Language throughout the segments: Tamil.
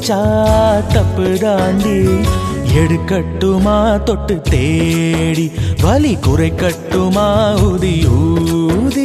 பிடிச்சா தப்பு தாண்டி எடுக்கட்டுமா தொட்டு தேடி வலி குறைக்கட்டுமா ஊதி ஊதி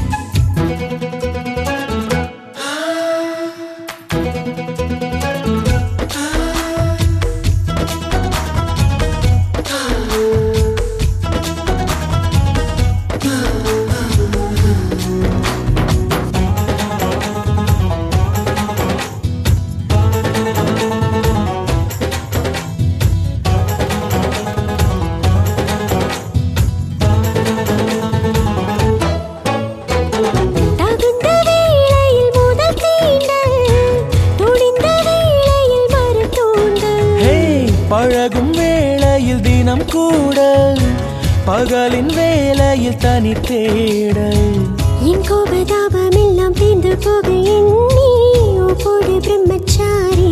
தகுந்த வேளையில் முதல் தீண்டல் துணிந்த வேளையில் மறு தூண்டல் ஹே பழகும் வேளையில் தினம் கூடல் பகலின் வேளையில் தனி தேடல் என் கோபதாபம் எல்லாம் தீர்ந்து போக எண்ணி போடு பிரம்மச்சாரி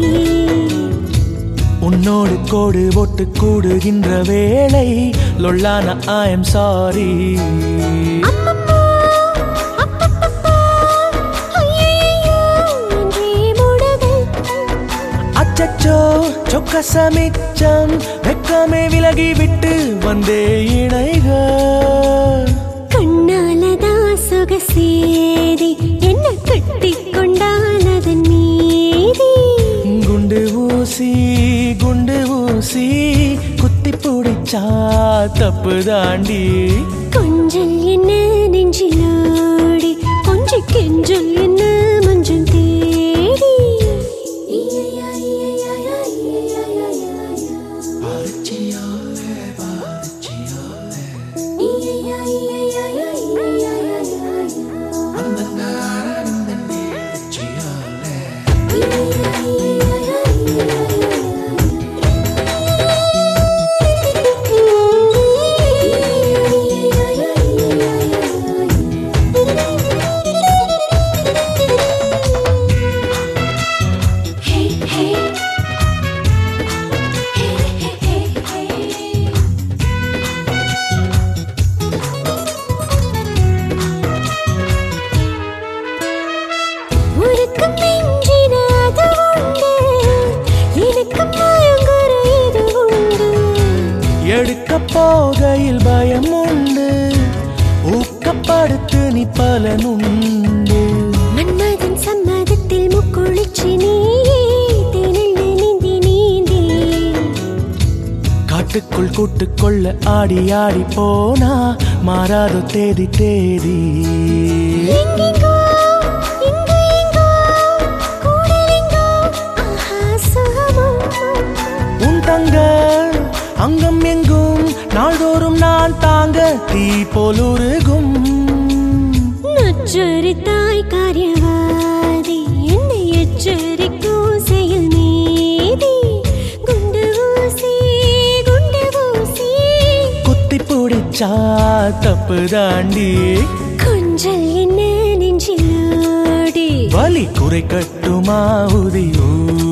உன்னோடு கோடு ஒட்டு கூடுகின்ற வேளை லொல்லான ஐ எம் சாரி அப்பப்பா, அப்பப்பப்பா, ஐயையோ, என்றே முடதல். அச்சச்சோ சொக்க சமிச்சம் வெக்கமே விலகி விட்டு வந்தே இணைக கண்ணாலதா சொகசேதி என்ன கட்டிக் கொண்டானதன் மீதி குண்டு ஊசி குண்டு ஊசி குத்தி பிடிச்சா தப்பு தாண்டி கொஞ்சல் என்ன நெஞ்சிலோடி கொஞ்சி கெஞ்சல் என்ன மஞ்சள் தேடி உனக்கும் மிஞ்சின அது உண்டு எனக்கும் மயங்குற இது உண்டு எடுக்க போகையில் பயம் உண்டு ஊக்கப்படுத்து நீ பலனுண்டு மன்மதன் சம்மதத்தில் முக்குளிச்சு நீயே திரண்டு நீந்தி நீந்தி காட்டுக்குள் கூட்டுக்கொள்ள ஆடி ஆடி போனா மாறாதோ தேதி தேதி எங்கெங்கோ இங்கு எங்கோ கூடலெங்கோ ஆஹா சுகமோ உன் தங்க அங்கம் எங்கும் நாள்தோறும் நான் தாங்க தீ போலுருகும் நச்சரித்தாய் காரியவாதி என்னை எச்சரிக்கும் செயல் மீதி குண்டு ஊசி குண்டு ஊசி குத்தி பிடிச்சா தப்பு தாண்டி கொஞ்சல் என்ன நெஞ்சிலோடி வலி குறைக்கட்டுமா உதி ஊதி